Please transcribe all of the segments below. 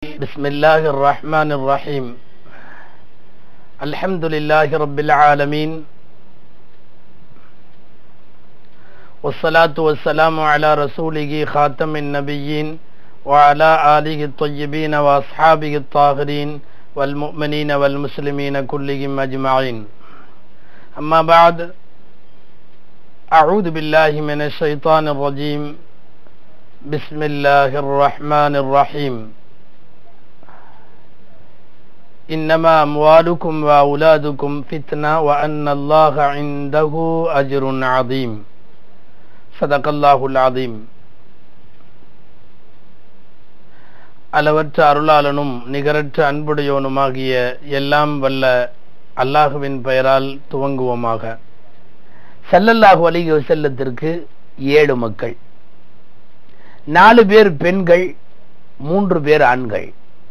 بسم الله الرحمن الرحيم الحمد لله رب العالمين والصلاة والسلام على رسوله خاتم النبيين وعلى آله الطيبين وأصحابه الطاهرين والمؤمنين والمسلمين كلهم أجمعين أما بعد أعوذ بالله من الشيطان الرجيم بسم الله الرحمن الرحيم إنما أموالكم وأولادكم فتنة وأن الله عنده أجر عظيم صدق الله العظيم அளவற்ற அருளாளனும் நிகரற்ற அன்புடையவனுமாகிய எல்லாம் வல்ல அல்லாஹுவின் பெயரால் துவங்குவோமாக சல்லல்லாஹு அலிக செல்லத்திற்கு ஏழு மக்கள் நாலு பேர் பெண்கள் மூன்று பேர் ஆண்கள்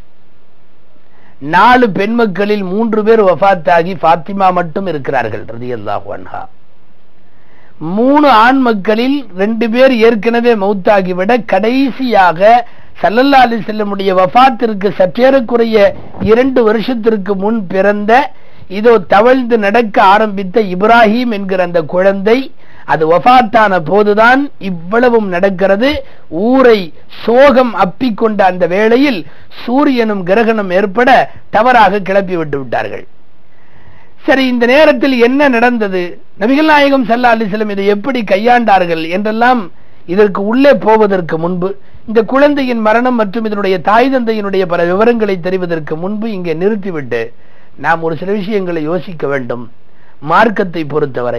நாலு பெண் மக்களில் மூன்று பேர் வஃத்தாகி ஃபாத்திமா மட்டும் இருக்கிறார்கள் ரதியல்லாஹு அன்ஹா மூணு ஆண் மக்களில் ரெண்டு பேர் ஏற்கனவே மௌத்தாகிவிட கடைசியாக சல்லல்லா அலி செல்லமுடைய வஃத்திற்கு சற்றேறக்குறைய இரண்டு வருஷத்திற்கு முன் பிறந்த இதோ தவழ்ந்து நடக்க ஆரம்பித்த இப்ராஹிம் என்கிற அந்த குழந்தை அது வஃத்தான போதுதான் இவ்வளவும் நடக்கிறது ஊரை சோகம் அப்பிக்கொண்ட அந்த வேளையில் சூரியனும் கிரகணம் ஏற்பட தவறாக கிளப்பி விட்டு விட்டார்கள் சரி இந்த நேரத்தில் என்ன நடந்தது நபிகள் நாயகம் சல்லா அலிஸ்லம் இதை எப்படி கையாண்டார்கள் என்றெல்லாம் இதற்கு உள்ளே போவதற்கு முன்பு இந்த குழந்தையின் மரணம் மற்றும் இதனுடைய தாய் தந்தையினுடைய பல விவரங்களை தெரிவதற்கு முன்பு இங்கே நிறுத்திவிட்டு நாம் ஒரு சில விஷயங்களை யோசிக்க வேண்டும் மார்க்கத்தை பொறுத்தவரை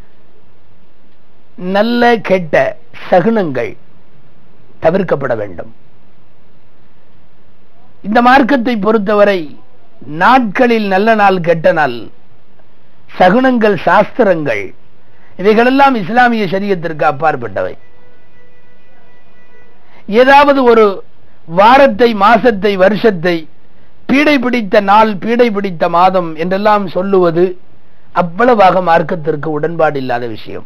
நல்ல கெட்ட சகுனங்கள் தவிர்க்கப்பட வேண்டும் இந்த மார்க்கத்தை பொறுத்தவரை நாட்களில் நல்ல நாள் கெட்ட நாள் சகுனங்கள் சாஸ்திரங்கள் இவைகளெல்லாம் இஸ்லாமிய சரியத்திற்கு அப்பாற்பட்டவை ஏதாவது ஒரு வாரத்தை மாசத்தை வருஷத்தை பீடை பிடித்த நாள் பீடை பிடித்த மாதம் என்றெல்லாம் சொல்லுவது அவ்வளவாக மார்க்கத்திற்கு உடன்பாடு இல்லாத விஷயம்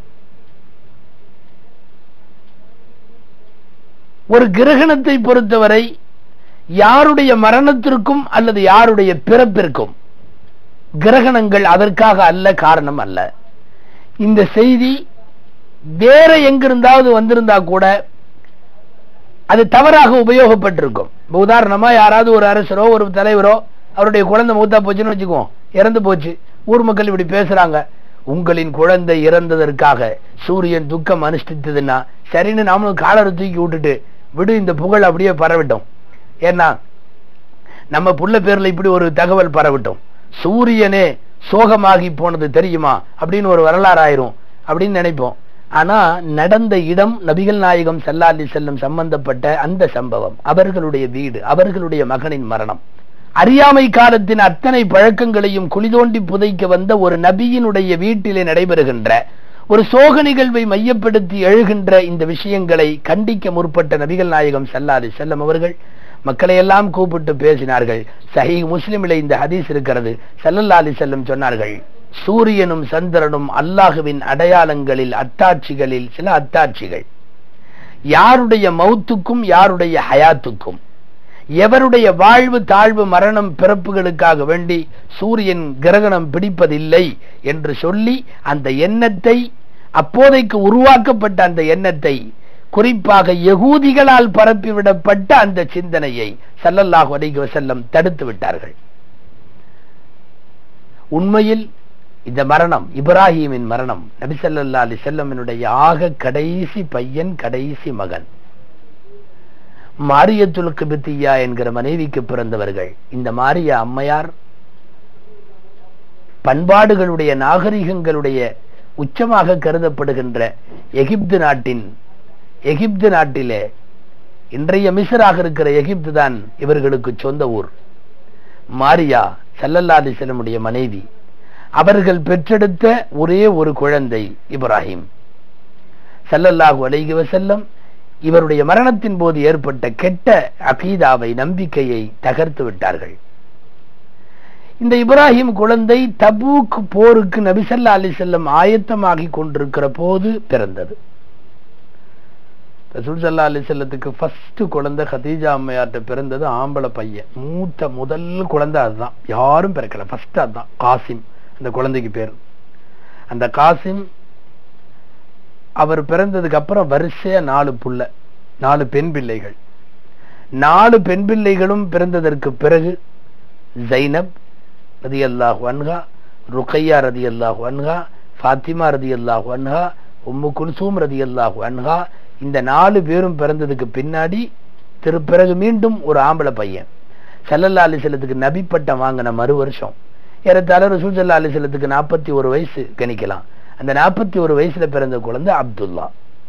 ஒரு கிரகணத்தை பொறுத்தவரை யாருடைய மரணத்திற்கும் அல்லது யாருடைய பிறப்பிற்கும் கிரகணங்கள் அதற்காக அல்ல காரணம் அல்ல இந்த செய்தி வேற எங்கிருந்தாவது வந்திருந்தா கூட அது தவறாக உபயோகப்பட்டிருக்கும் உதாரணமா யாராவது ஒரு அரசரோ ஒரு தலைவரோ அவருடைய குழந்தை மூத்தா போச்சுன்னு வச்சுக்குவோம் இறந்து போச்சு ஊர் மக்கள் இப்படி பேசுறாங்க உங்களின் குழந்தை இறந்ததற்காக சூரியன் துக்கம் அனுஷ்டித்ததுன்னா சரின்னு நாமளும் காலரை தூக்கி விட்டுட்டு விடு இந்த புகழ் அப்படியே பரவிட்டோம் ஏன்னா நம்ம புள்ள பேர்ல இப்படி ஒரு தகவல் பரவிட்டோம் சூரியனே சோகமாகி போனது தெரியுமா அப்படின்னு ஒரு வரலாறு ஆயிரும் அப்படின்னு நினைப்போம் ஆனா நடந்த இடம் நபிகள் நாயகம் செல்லாலி செல்லும் சம்பந்தப்பட்ட அந்த சம்பவம் அவர்களுடைய வீடு அவர்களுடைய மகனின் மரணம் அறியாமை காலத்தின் அத்தனை பழக்கங்களையும் குளிதோண்டி புதைக்க வந்த ஒரு நபியினுடைய வீட்டிலே நடைபெறுகின்ற ஒரு சோக நிகழ்வை மையப்படுத்தி எழுகின்ற இந்த விஷயங்களை கண்டிக்க முற்பட்ட நபிகள் நாயகம் சல்லாதி செல்லம் அவர்கள் மக்களை எல்லாம் கூப்பிட்டு பேசினார்கள் சஹி முஸ்லிமிலே இந்த ஹதீஸ் இருக்கிறது சல்லல்லா அலி செல்லம் சொன்னார்கள் சூரியனும் சந்திரனும் அல்லாஹுவின் அடையாளங்களில் அத்தாட்சிகளில் சில அத்தாட்சிகள் யாருடைய மௌத்துக்கும் யாருடைய ஹயாத்துக்கும் எவருடைய வாழ்வு தாழ்வு மரணம் பிறப்புகளுக்காக வேண்டி சூரியன் கிரகணம் பிடிப்பதில்லை என்று சொல்லி அந்த எண்ணத்தை அப்போதைக்கு உருவாக்கப்பட்ட அந்த எண்ணத்தை குறிப்பாக யகூதிகளால் பரப்பிவிடப்பட்ட அந்த சிந்தனையை சல்லல்லாஹு அலைஹி வஸல்லம் தடுத்து விட்டார்கள் உண்மையில் இந்த மரணம் இப்ராஹிமின் மரணம் நபி சல்லா அலி செல்லமினுடைய ஆக கடைசி பையன் கடைசி மகன் மாரியத்துல் கிபித்தியா என்கிற மனைவிக்கு பிறந்தவர்கள் இந்த மாரிய அம்மையார் பண்பாடுகளுடைய நாகரிகங்களுடைய உச்சமாக கருதப்படுகின்ற எகிப்து நாட்டின் எகிப்து நாட்டிலே இன்றைய மிசராக இருக்கிற எகிப்து தான் இவர்களுக்கு சொந்த ஊர் மாரியா சல்லல்லாதி செல்லமுடைய மனைவி அவர்கள் பெற்றெடுத்த ஒரே ஒரு குழந்தை இப்ராஹிம் சல்லல்லாஹு அலைஹி வஸல்லம் இவருடைய மரணத்தின் போது ஏற்பட்ட கெட்ட அகீதாவை நம்பிக்கையை தகர்த்து விட்டார்கள் இந்த இப்ராஹிம் குழந்தை தபூக் போருக்கு நபிசல்லா அலி செல்லம் ஆயத்தமாகி கொண்டிருக்கிற போது பிறந்தது ரசூல் சல்லா அலி செல்லத்துக்கு ஃபர்ஸ்ட் குழந்தை ஹதீஜா அம்மையார்ட்ட பிறந்தது ஆம்பளை பையன் மூத்த முதல் குழந்தை அதுதான் யாரும் பிறக்கல ஃபர்ஸ்ட் அதுதான் காசிம் அந்த குழந்தைக்கு பேர் அந்த காசிம் அவர் பிறந்ததுக்கு அப்புறம் வரிசையா நாலு புள்ள நாலு பெண் பிள்ளைகள் நாலு பெண் பிள்ளைகளும் பிறந்ததற்கு பிறகு ஜைனப் ரதி அல்லாஹு அன்ஹா ருக்கையா ரதி அல்லாஹு அன்ஹா ஃபாத்திமா ரதி அல்லாஹு அன்ஹா உம்மு குல்சூம் ரதி அல்லாஹு அன்ஹா இந்த நாலு பேரும் பிறந்ததுக்கு பின்னாடி திரு பிறகு மீண்டும் ஒரு ஆம்பளை பையன் சல்லல்லா அலிசல்லத்துக்கு நபி பட்டம் வாங்கின மறு வருஷம் ஏறத்தாழ ரசூல் சல்லா அலிசல்லத்துக்கு நாற்பத்தி ஒரு வயசு கணிக்கலாம் அந்த நாற்பத்தி ஒரு வயசுல பிறந்த குழந்தை அப்துல்லா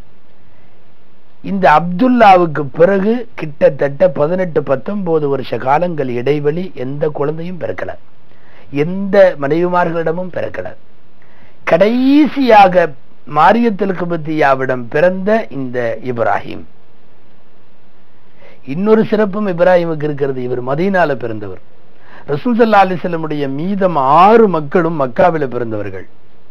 இந்த அப்துல்லாவுக்கு பிறகு கிட்டத்தட்ட பதினெட்டு பத்தொன்பது வருஷ காலங்கள் இடைவெளி எந்த குழந்தையும் பிறக்கல எந்த மனைவிமார்களிடமும் பிறக்கல கடைசியாக மாரியத்தலுக்கு பத்தியாவிடம் பிறந்த இந்த இப்ராஹிம் இன்னொரு சிறப்பும் இப்ராஹிமுக்கு இருக்கிறது இவர் மதீனால பிறந்தவர் ரசூல் சல்லா அலிசல்லமுடைய மீதம் ஆறு மக்களும் மக்காவில பிறந்தவர்கள்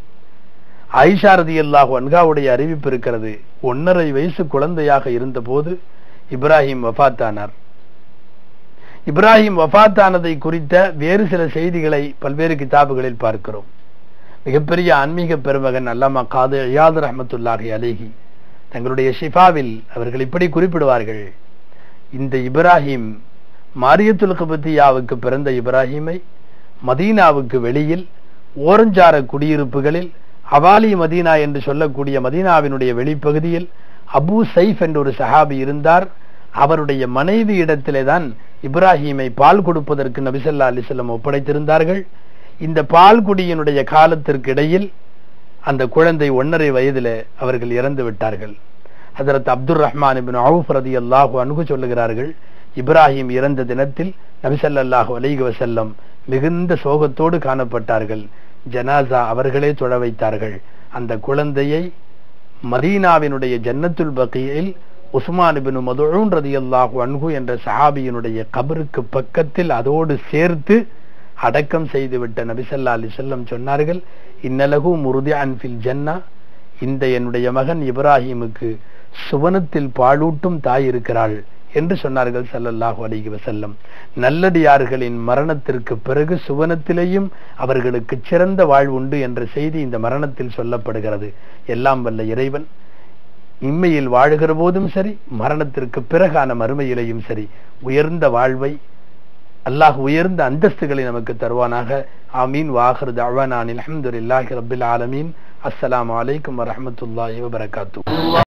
ஐஷா ரதி அல்லாஹு அன்காவுடைய அறிவிப்பு இருக்கிறது ஒன்னரை வயசு குழந்தையாக இருந்தபோது இப்ராஹிம் வஃத்தானார் இப்ராஹிம் வஃத்தானதை குறித்த வேறு சில செய்திகளை பல்வேறு கிதாபுகளில் பார்க்கிறோம் மிகப்பெரிய ஆன்மீக பெருமகன் அல்லாமா காது ஐயாது ரஹமத்துல்லாஹி அலேஹி தங்களுடைய ஷிஃபாவில் அவர்கள் இப்படி குறிப்பிடுவார்கள் இந்த இப்ராஹிம் மாரியத்துல் கபத்தியாவுக்கு பிறந்த இப்ராஹிமை மதீனாவுக்கு வெளியில் ஓரஞ்சார குடியிருப்புகளில் அவாலி மதீனா என்று சொல்லக்கூடிய மதீனாவினுடைய வெளிப்பகுதியில் அபு சைஃப் என்ற ஒரு சஹாபி இருந்தார் அவருடைய மனைவி இடத்திலே தான் இப்ராஹிமை பால் கொடுப்பதற்கு நபிசல்லா அலிசல்லம் ஒப்படைத்திருந்தார்கள் இந்த பால்குடியினுடைய காலத்திற்கு இடையில் அந்த குழந்தை ஒன்னரை வயதில் அவர்கள் இறந்து விட்டார்கள் ஹசரத் அப்துல் ரஹ்மான் இபின் அவுஃப் ரதி அல்லாஹு அணுகு சொல்லுகிறார்கள் இப்ராஹிம் இறந்த தினத்தில் நபிசல்லாஹு அலைஹி வசல்லம் மிகுந்த சோகத்தோடு காணப்பட்டார்கள் ஜனாசா அவர்களே தொழ வைத்தார்கள் அந்த குழந்தையை மதீனாவினுடைய ஜன்னத்துல் பக்கியில் உஸ்மான் பின் மதுழூன் ரதி அல்லாஹு அன்ஹு என்ற சஹாபியினுடைய கபருக்கு பக்கத்தில் அதோடு சேர்த்து அடக்கம் செய்துவிட்ட நபிசல்லா அலி செல்லம் சொன்னார்கள் இன்னலகு முருதி அன்பில் ஜன்னா இந்த என்னுடைய மகன் இப்ராஹிமுக்கு சுவனத்தில் பாலூட்டும் தாய் இருக்கிறாள் என்று சொன்னார்கள் சல்லல்லாஹு அலிஹி வசல்லம் நல்லடியார்களின் மரணத்திற்கு பிறகு சுவனத்திலேயும் அவர்களுக்கு சிறந்த வாழ்வுண்டு என்ற செய்தி இந்த மரணத்தில் சொல்லப்படுகிறது எல்லாம் வல்ல இறைவன் இம்மையில் வாழுகிற போதும் சரி மரணத்திற்கு பிறகான மறுமையிலையும் சரி உயர்ந்த வாழ்வை அல்லாஹ் உயர்ந்த அந்தஸ்துகளை நமக்கு தருவானாக ஆமீன் வாஹர் தவானான் அலமதுல்லாஹி ரபில் ஆலமீன் அஸ்ஸலாமு அலைக்கும் வரஹமத்துல்லாஹி வபரகாத்து